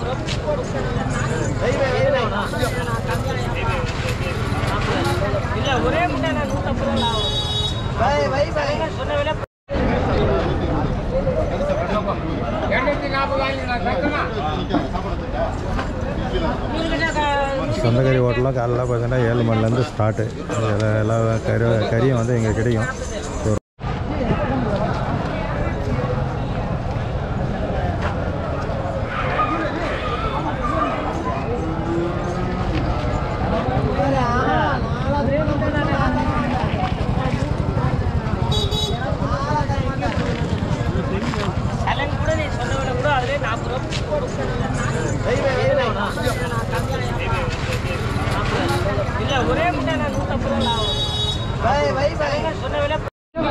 இல்ல ஒரே முட்டை நான் நூற்றம்பது ரூபா ஆகும் சொன்ன விலை சொந்தக்கறி ஹோட்டலாம் காலைல பார்த்தீங்கன்னா ஏழு மணிலேருந்து ஸ்டார்ட்டு எல்லா எல்லா கறி கறியும் வந்து இங்கே கிடைக்கும் ஸோ சலன் கூட நீ சொன்ன விலை கூட அதுலேயே நாற்பது ரூபா இல்ல ஒரே முட்டை நான் நூற்றம்பது ரூபா ஆகும் சொன்ன விலை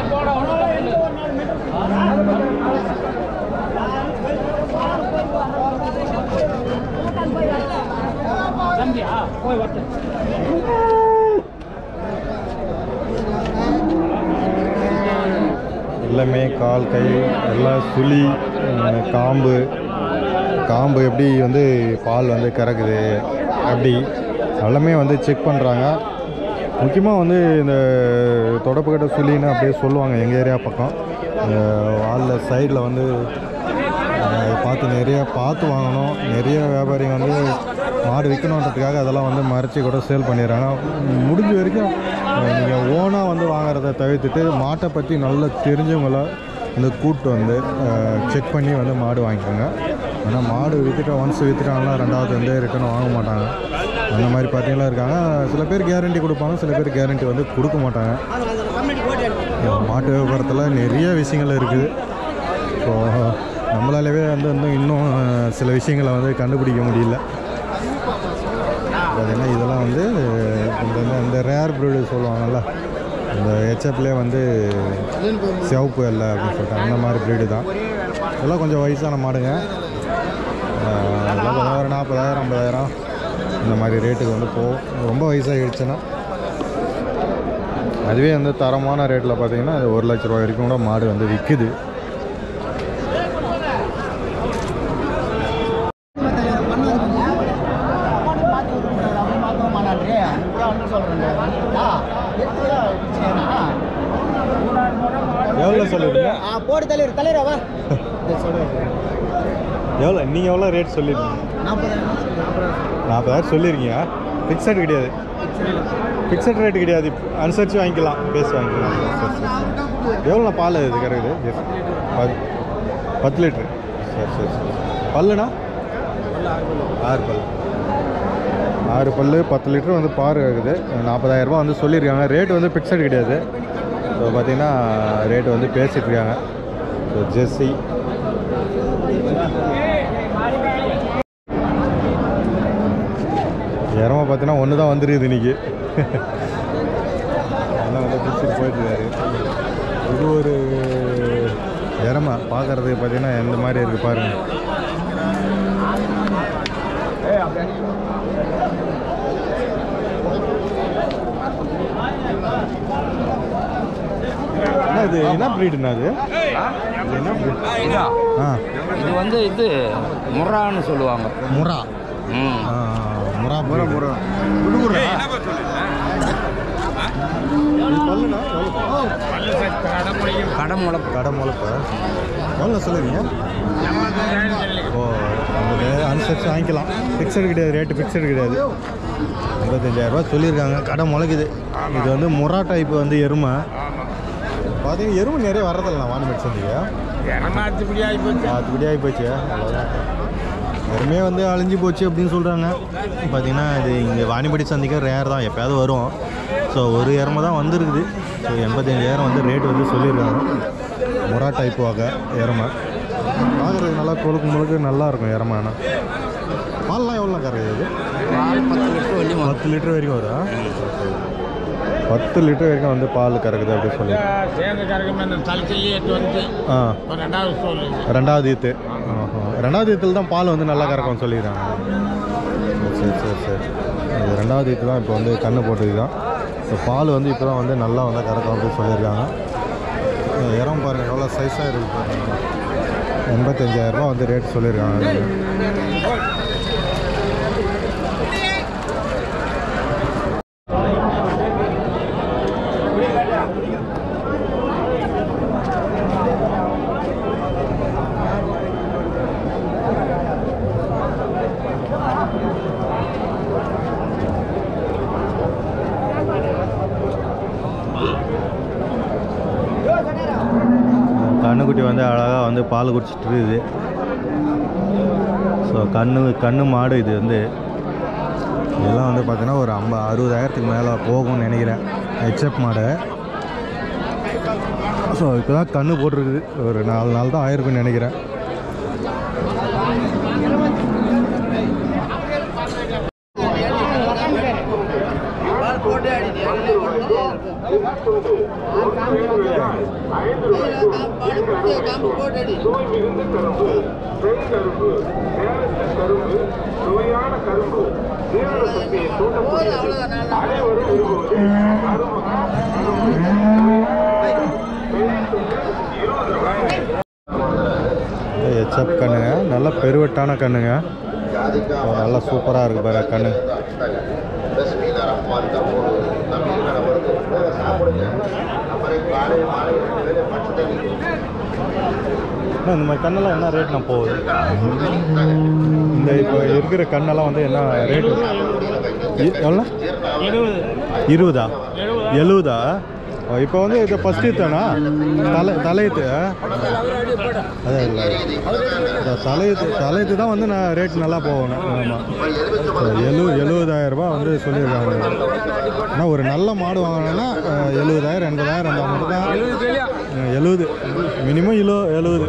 எல்லாமே கால் கை எல்லாம் சுழி உம், காம்பு காம்பு எப்படி வந்து பால் வந்து கறக்குது அப்படி எல்லாமே வந்து செக் பண்ணுறாங்க முக்கியமாக வந்து இந்த தொடப்புக்கட்ட சுழின்னு அப்படியே சொல்லுவாங்க எங்கள் ஏரியா பக்கம் வாலில் சைடில் வந்து அஹ், பார்த்து நிறைய பார்த்து வாங்கணும் நிறைய வியாபாரிங்க வந்து மாடு விற்கணுன்றதுக்காக அதெல்லாம் வந்து மறைச்சி கூட சேல் பண்ணிடுறாங்க முடிஞ்ச வரைக்கும் நீங்கள் ஓனாக வந்து வாங்குறத தவிர்த்துட்டு மாட்டை பற்றி நல்லா தெரிஞ்சவங்கள வந்து கூப்பிட்டு வந்து செக் பண்ணி வந்து மாடு வாங்கிக்கோங்க ஆனால் மாடு விற்றுட்டா ஒன்ஸ் விற்றுட்டாங்கன்னா ரெண்டாவது வந்து ரிட்டர்ன் வாங்க மாட்டாங்க அந்த மாதிரி பார்த்தீங்களா இருக்காங்க சில பேர் கேரண்டி கொடுப்பாங்க சில பேர் கேரண்டி வந்து கொடுக்க மாட்டாங்க மாட்டு வியாபாரத்தில் நிறைய விஷயங்கள் இருக்குது ஸோ நம்மளாலவே வந்து வந்து இன்னும் அஹ், சில விஷயங்களை வந்து கண்டுபிடிக்க முடியல பார்த்தீங்கன்னா இதெல்லாம் வந்து இந்த இந்த- இந்த ரேர் ப்ரீடு சொல்லுவாங்கல்ல இந்த ஹெச்எப்லேயே வந்து சிவப்பு இல்லை அப்படின்னு சொல்லிட்டு அந்த மாதிரி ப்ரீடு தான் இதெல்லாம் கொஞ்சம் வயசான மாடுங்க அஹ், இதெல்லாம் கொஞ்சம் ஒரு நாற்பதாயிரம் ஐம்பதாயிரம் இந்த மாதிரி ரேட்டுக்கு வந்து போகும் ரொம்ப வயசாகிடுச்சுன்னா அதுவே வந்து தரமான ரேட்டில் பார்த்தீங்கன்னா அது ஒரு லட்ச ரூபா வரைக்கும் கூட மாடு வந்து விற்குது எவ்வளோ சொல்லுவீங்க போடு தலைவர் தலைவர் வா எவ்வளோ நீங்கள் எவ்வளோ ரேட் சொல்லியிருக்கீங்க நாற்பதாயிரம் சொல்லியிருக்கீங்க ஃபிக்ஸட் கிடையாது ஃபிக்ஸட் ரேட் கிடையாது அனுசரித்து வாங்கிக்கலாம் பேசி வாங்கிக்கலாம் சரி சரி சரி எவ்வளோ பால் இது கறக்குது பத் பத்து லிட்ரு சரி சரி சரி பல்லுனா ஆறு பல் ஆறு பல் பத்து லிட்டர் வந்து பால் இருக்குது நாற்பதாயிரரூபா வந்து சொல்லியிருக்காங்க ரேட் வந்து ஃபிக்ஸட் கிடையாது ஸோ பார்த்தீங்கன்னா ரேட்டு வந்து பேசிகிட்டு இருக்காங்க ஸோ ஜெர்சி இரமா பார்த்தீங்கன்னா ஒன்று தான் வந்துருக்குது இன்னைக்கு எல்லாம் வந்து பிடிச்சிட்டு போயிட்டு இருக்காரு இது ஒரு இரமா பார்க்கறதுக்கு பார்த்தீங்கன்னா எந்த மாதிரி இருக்குது பாருங்க என்ன இது என்ன ப்ரீடுண்ணா அது இது என்ன breed? இதா ஆ இது வந்து இது முறான்னு சொல்லுவாங்க முரா ம் ஆ, முரா முரா முரா குடுகுறா பல்லுண்ணா கடை முளைப்பு கடை முளைப்பு எவ்வளோ சொல்லுவீங்க ஓ உங்களுக்கு அனுசரித்து வாங்கிக்கலாம் ஃபிக்ஸடு கிடையாது ரேட்டு ஃபிக்ஸடு கிடையாது ஐம்பத்தஞ்சாயிரரூபா சொல்லியிருக்காங்க கடை முளைக்குது இது வந்து முரா டைப் வந்து எருமை பார்த்தீங்கன்னா எருமை நிறைய வர்றதில்ல நான் வாணிபட் சந்தைக்கு அதுபடி ஆகி போச்சு அவ்வளோதான் எருமையே வந்து அழிஞ்சு போச்சு அப்படின்னு சொல்கிறாங்க பார்த்தீங்கன்னா இது இங்கே வாணிபடி சந்தைக்கு ரேர் தான் எப்போயாவது வரும் ஸோ ஒரு எருமை தான் வந்திருக்குது ஸோ எண்பத்தஞ்சாயிரம் வந்து ரேட் வந்து சொல்லியிருக்காங்க முரா டைப் வகை எருமை பார்க்குறதுக்கு நல்லா கொழுக்கு முழுக்கு நல்லா இருக்கும் எருமை ஆனால் பால்லாம் எவ்வளோ கரையாது பால் பத்து லிட்டர் வண்டி வரும் பத்து லிட்டர் வரைக்கும் வரும் பத்து லிட்டர் வரைக்கும் வந்து பால் கறக்குது அப்படி சொல்லி சேர்ந்து கறக்கும் அந்த தலைச்சிலே எடுத்து வந்து ஆ ஒரு ரெண்டாவது ஸ்டோல் ரெண்டாவது ஈத்து ஆஹா. ரெண்டாவது ஈத்தில் தான் பால் வந்து நல்லா கறக்கும் சொல்லிடுறாங்க சரி சரி சரி இது ரெண்டாவது ஈத்து தான் இப்போ வந்து கண்ணு போட்டது தான் இப்போ பால் வந்து இப்போ தான் வந்து நல்லா வந்து கறக்கும் அப்படின்னு சொல்லியிருக்காங்க அஹ் இறம் பாருங்கள் எவ்வளோ சைஸாக இருக்குது பாருங்க எண்பத்தஞ்சாயிரரூபா வந்து ரேட் சொல்லியிருக்காங்க இதுக்கு. வந்து அழகாக வந்து பால் குடிச்சிட்டு இருக்குது ஸோ கண்ணு கண்ணு மாடு இது வந்து இதெல்லாம் வந்து பார்த்தீங்கன்னா ஒரு ஐம்பது அறுபதாயிரத்துக்கு மேலே போகும்னு நினைக்கிறேன் ஹெச்எப் மாடு ஸோ இப்போ தான் கண்ணு போட்டிருக்குது ஒரு நாலு நாள் தான் ஆயிருக்குன்னு நினைக்கிறேன் ஹெச்எப் கண்ணுங்க நல்ல பெருவெட்டான கண்ணுங்க ஸோ நல்லா சூப்பராக இருக்குது பாரு கண்ணு அண்ணா, இந்த மாதிரி கண்ணெல்லாம் என்ன ரேட் நான் போகுது இந்த இப்போ இருக்கிற கண்ணெல்லாம் வந்து என்ன ரேட்டு எவ்வளோ இருபது இருபதா எழுபதா இப்போ வந்து இது ஃபஸ்ட்டு தானா தலை தலையத்து அதான் இல்லை இந்த தலையத்து தலையத்து தான் வந்து நான் ரேட் நல்லா போகணும் ஆமாம் எழு எழுபதாயிரம் ரூபாய் வந்து சொல்லியிருக்காங்க ஆனால் ஒரு நல்ல மாடு வாங்கினோன்னா அஹ், எழுபதாயிரம் எண்பதாயிரம் அந்த மட்டும் தான் அஹ், எழுபது மினிமம் கிலோ எழுபது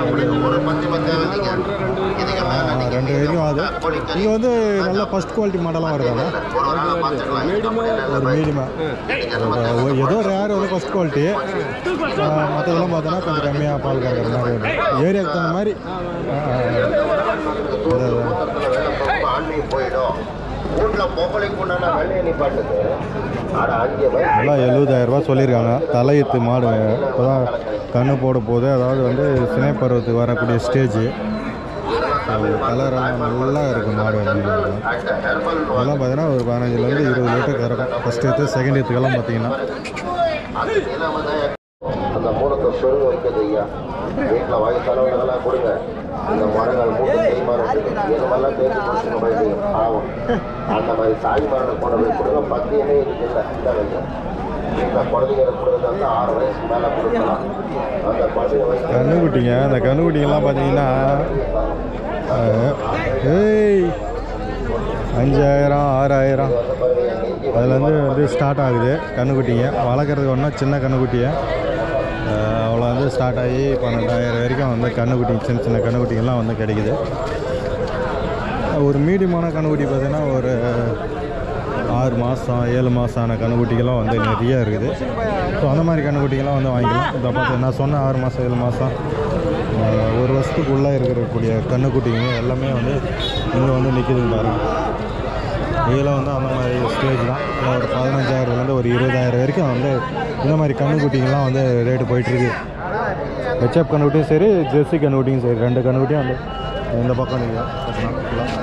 ஆ, ரெண்டு வரைக்கும் ஆகுது இங்கே வந்து நல்ல ஃபஸ்ட் குவாலிட்டி மாடலாம் வருதாங்க ஒரு மீடியமாக ஏதோ ரேர் வந்து ஃபஸ்ட் குவாலிட்டி மற்றதெல்லாம் பார்த்தோன்னா கொஞ்சம் கம்மியாக பால் கறக்கிற மாதிரி வரும் ஏரியாவுக்கு தகுந்த மாதிரி ஆ, ஆ, அதான், அதான். போயிடும் வீட்டுல பொம்பளைக்கு உண்டான வெள்ளையை நிப்பாட்டுது ஆட அங்கே போய் எல்லாம் எழுபதாயிரரூபா சொல்லியிருக்காங்க தலையத்து மாடு இப்போ தான் கண்ணு போட போது அதாவது வந்து சினை பருவத்துக்கு வரக்கூடிய ஸ்டேஜ் கலரெல்லாம் நல்லா இருக்குது மாடு வந்து அதெல்லாம் பார்த்தீங்கன்னா ஒரு பதினஞ்சுலேருந்து இருபது லிட்டர் கறக்கும் ஃபஸ்ட் எடுத்து செகண்ட் எடுத்துக்கெல்லாம் பார்த்தீங்கன்னா அந்த நிலைமை தான் அந்த மூலத்தை சொருங்க வைக்கிறது ஐயா வீட்டில் வயசானவங்களெல்லாம் கொடுங்க இந்த மரங்கள் மூட்டு தேய்மானம் இருக்குது இது மாதிரிலாம் தேய்ச்சி கொடுத்துங்க பயந்தீங்க ஆகும் அந்த மாதிரி தாய் மரணம் கொண்டு போய் கொடுங்க பத்தியமே இதுக்கு இல்லை இந்த வைங்க இந்த குழந்தைங்களுக்கு கொடுக்குறது வந்து ஆறு வயசுக்கு மேலே கொடுக்கலாம் அந்த குழந்தைங்க வயசு கண்ணுக்குட்டிங்க அந்த கண்ணுக்குட்டிங்கெல்லாம் பார்த்தீங்கன்னா அஹ், ஏய் அஞ்சாயிரம் ஆறாயிரம் அதுலேருந்து வந்து ஸ்டார்ட் ஆகுது கண்ணுக்குட்டிங்க வளர்க்குறதுக்கு ஒன்றா சின்ன கண்ணுக்குட்டியை அஹ், அவ்வளோ வந்து ஸ்டார்ட் ஆகி பன்னெண்டாயிரம் வரைக்கும் வந்து கண்ணுக்குட்டி சின்ன சின்ன கண்ணுக்குட்டிங்கெல்லாம் வந்து கிடைக்குது ஒரு மீடியமான கண்ணுக்குட்டி பார்த்தீங்கன்னா ஒரு ஆறு மாதம் ஏழு மாதம் ஆன கண்ணுக்குட்டிகள்லாம் வந்து நிறைய இருக்குது ஸோ அந்த மாதிரி கண்ணுக்குட்டிகள்லாம் வந்து வாங்கிக்கலாம் இதை பார்த்து நான் சொன்ன ஆறு மாதம் ஏழு மாதம் ஒரு வருஷத்துக்குள்ளே இருக்கக்கூடிய கண்ணுக்குட்டிங்க எல்லாமே வந்து இங்கே வந்து நிற்கிது பாருங்க இதெல்லாம் வந்து அந்த மாதிரி ஸ்டேஜ் தான் இல்லை ஒரு பதினஞ்சாயிரத்துலேருந்து ஒரு இருபதாயிரம் வரைக்கும் வந்து இந்த மாதிரி கண்ணுக்குட்டிங்கெல்லாம் வந்து ரேட்டு போயிட்டுருக்கு ஹெச்எப் கண்ணுக்குட்டியும் சரி ஜெர்சி கண்ணுக்குட்டியும் சரி ரெண்டு கண்ணுக்குட்டியும் அந்த இந்த பக்கம் நீங்கள் ஃபுல்லாக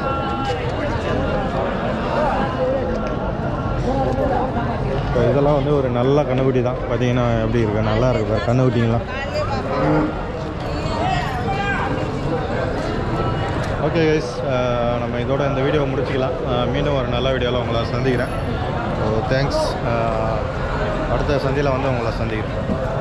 இப்போ இதெல்லாம் வந்து ஒரு நல்ல கண்ணுக்குட்டி தான் பார்த்தீங்கன்னா எப்படி இருக்கு நல்லா இருக்கு பாரு கண்ணுக்குட்டிங்களாம் ஓகே கைஸ் நம்ம இதோட இந்த வீடியோவை முடிச்சுக்கலாம் அஹ், மீண்டும் ஒரு நல்ல வீடியோவில் உங்களை சந்திக்கிறேன் ஸோ தேங்க்ஸ் அடுத்த சந்தியில் வந்து உங்களை சந்திக்கிறேன்